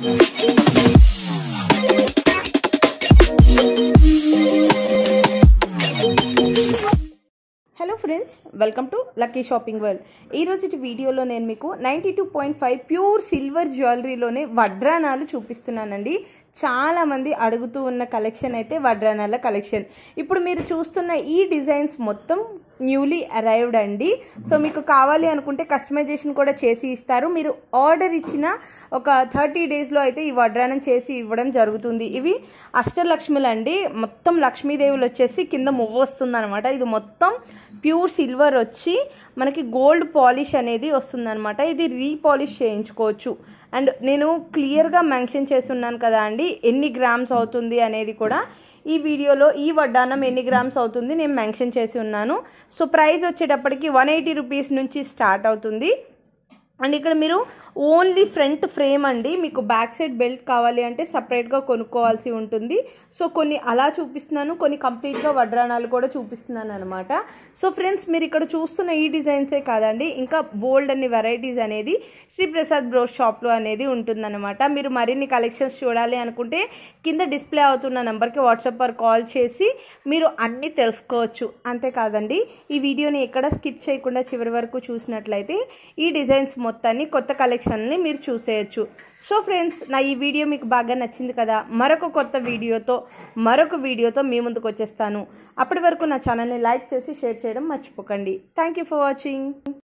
hello friends welcome to lucky shopping world ఈరోజు వీడియోలో నేను మీకు ninety two point five pure silver జ్యువెలరీలోనే వడ్రానాలు చూపిస్తున్నానండి చాలామంది అడుగుతూ ఉన్న కలెక్షన్ అయితే వడ్రానాల కలెక్షన్ ఇప్పుడు మీరు చూస్తున్న ఈ డిజైన్స్ మొత్తం న్యూలీ అరైవ్డ్ అండి సో మీకు కావాలి అనుకుంటే కస్టమైజేషన్ కూడా చేసి ఇస్తారు మీరు ఆర్డర్ ఇచ్చిన ఒక థర్టీ డేస్లో అయితే ఈ వడ్రానం చేసి ఇవ్వడం జరుగుతుంది ఇవి అష్టలక్ష్మిలు అండి మొత్తం లక్ష్మీదేవులు వచ్చేసి కింద మువ్వ వస్తుంది అనమాట ఇది మొత్తం ప్యూర్ సిల్వర్ వచ్చి మనకి గోల్డ్ పాలిష్ అనేది వస్తుందన్నమాట ఇది రీపాలిష్ చేయించుకోవచ్చు అండ్ నేను క్లియర్గా మెన్షన్ చేస్తున్నాను కదా అండి ఎన్ని గ్రామ్స్ అవుతుంది అనేది కూడా ఈ వీడియోలో ఈ వడ్డానం ఎన్ని గ్రామ్స్ అవుతుంది నేను మెన్షన్ చేసి ఉన్నాను సో ప్రైస్ వచ్చేటప్పటికి వన్ ఎయిటీ రూపీస్ నుంచి స్టార్ట్ అవుతుంది అండ్ ఇక్కడ మీరు ఓన్లీ ఫ్రంట్ ఫ్రేమ్ అండి మీకు బ్యాక్ సైడ్ బెల్ట్ కావాలి అంటే సపరేట్గా కొనుక్కోవాల్సి ఉంటుంది సో కొన్ని అలా చూపిస్తున్నాను కొన్ని కంప్లీట్గా వడ్రానాలు కూడా చూపిస్తున్నాను అనమాట సో ఫ్రెండ్స్ మీరు ఇక్కడ చూస్తున్న ఈ డిజైన్సే కాదండి ఇంకా బోల్డ్ అన్ని వెరైటీస్ అనేది శ్రీ ప్రసాద్ బ్రోస్ షాప్లో అనేది ఉంటుందన్నమాట మీరు మరిన్ని కలెక్షన్స్ చూడాలి అనుకుంటే కింద డిస్ప్లే అవుతున్న నెంబర్కి వాట్సాప్ పర్ కాల్ చేసి మీరు అన్నీ తెలుసుకోవచ్చు అంతేకాదండి ఈ వీడియోని ఎక్కడ స్కిప్ చేయకుండా చివరి వరకు చూసినట్లయితే ఈ డిజైన్స్ మొత్తాన్ని కొత్త కలెక్షన్ని మీరు చూసేయచ్చు సో ఫ్రెండ్స్ నా ఈ వీడియో మీకు బాగా నచ్చింది కదా మరొక కొత్త వీడియోతో మరొక వీడియోతో మీ ముందుకు వచ్చేస్తాను అప్పటి వరకు నా ఛానల్ని లైక్ చేసి షేర్ చేయడం మర్చిపోకండి థ్యాంక్ యూ ఫర్ వాచింగ్